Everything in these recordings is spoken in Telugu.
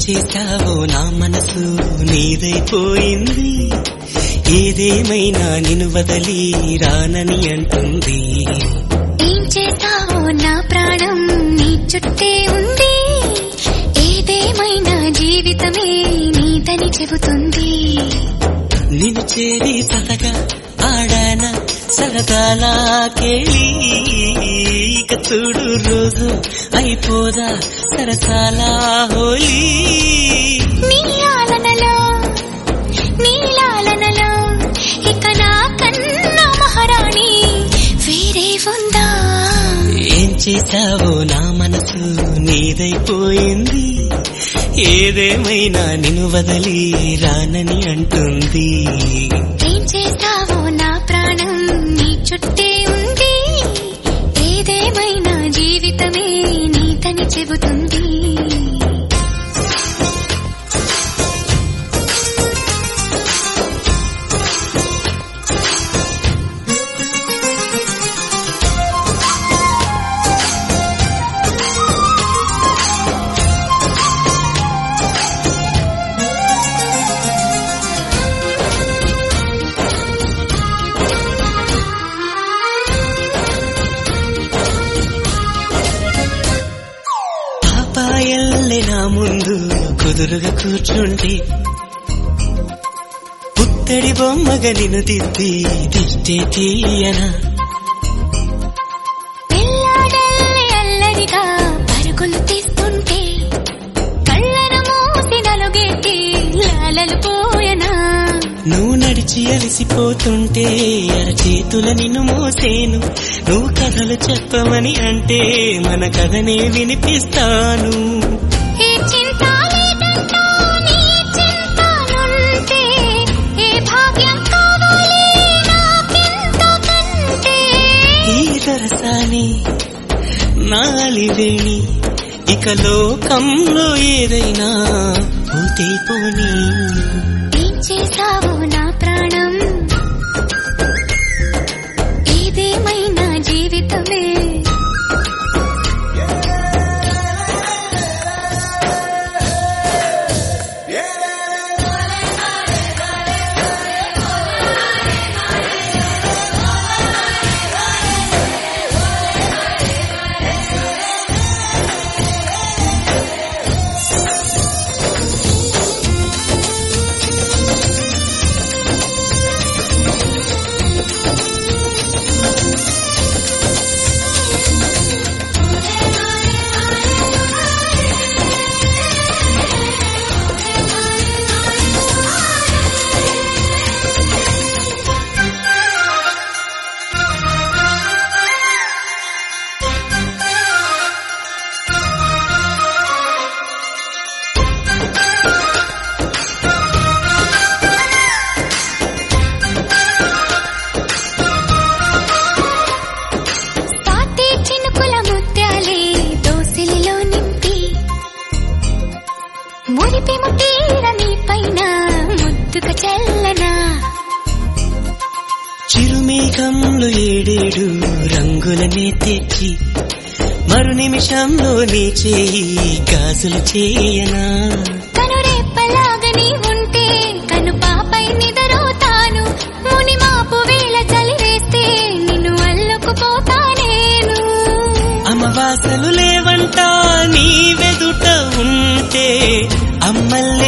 చేశావో నా మనసు నీదైపోయింది ఏదేమైనా నిన్ను వదలి రానని అంటుంది ఏం చేస్తావో నా ప్రాణం నీ చుట్టే ఉంది ఏదేమైనా జీవితమే నీదని చెబుతుంది నిన్ను చేరి సతగా ఆడాన సరదాలా కేళి ఇక చూడు రోజు అయిపోదా సరసాలా హోలీ నీలాలనలో నీలాలనలో ఇక నా కన్నా మహారాణి వేరే ఉందా ఏం చేశావో నా మనసు నీదైపోయింది ఏదేమైనా నిన్ను వదలి రానని అంటుంది ఏం చేస్తావో నా ప్రాణం నీ చుట్టే ఉంది ఏదేమైనా జీవితమే నీతని చెబుతుంది పాపాయల్లే నా ముందు కుదురుగా కూర్చుంటే పుత్తడి బొమ్మగా నిన్ను దిద్ది దిష్టే తీయనా పిల్లాడల్లే అల్లరిగా పరుగులు తీస్తుంటే కళ్ళను మూసి నలుగెట్టి లాలలు పోయనా నువ్వు నడిచి అలసిపోతుంటే అరచేతుల నిన్ను మోసేను నువ్వు కథలు చెప్పమని అంటే మన కథనే వినిపిస్తాను ఏ చింత లేదంటూ నీ చింతనుంటే ఏ భాగ్యం కావాలి నాకింతకంటే ఈ దరసాని నాలివేణి ఇక లోకంలో ఏదైనా పోతే పోనీ ఏం చేసావు నా ప్రాణం ఏదేమైనా జీవితమే పాతే చినుకుల ముత్యాలే దోసిలిలో నింపి మురిపి ముటీర నీ పైన ముద్దుక చల్లనా చిరుమేఘంలో ఏడేడు రంగులనే తెచ్చి మరు నిమిషంలో నీ చేయి గాజులు చేయనా కనురెప్పలాగని ఉంటే కను పాపై నిదరోతాను ముని మాపు వేళ చలి వేస్తే నిన్ను అల్లుకుపోతా నేను అమవాసలు లేవంట నీ వెదుట ఉంటే అమ్మల్లే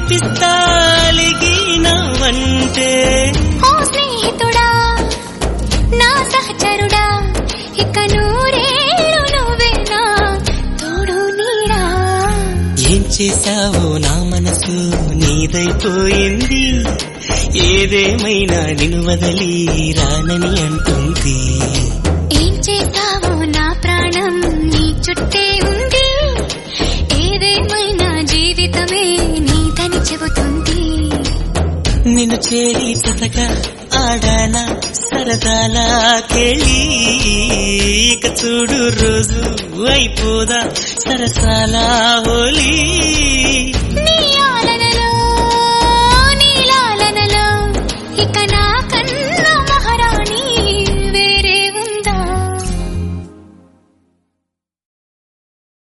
తినిపిస్తాలిగినవంటే ఓ స్నేహితుడా నా సహచరుడా ఇక నూరేళ్ళు నువ్వేనా తోడు నీడా ఏం చేశావో నా మనసు నీదైపోయింది ఏదేమైనా నిన్ను వదలి రానని అంటుంది ఏం చేస్తావో నా ప్రాణం నీ చుట్టే ఉంది ఏదేమైనా జీవితమే నీదని చెబుతుంది నిన్ను చేరి చతగా ఆడాన సరదాలా కేళి ఇక చూడు రోజు అయిపోదా సరసాలా హోలీ నీ ఆలనలో నీలాలనలో ఇక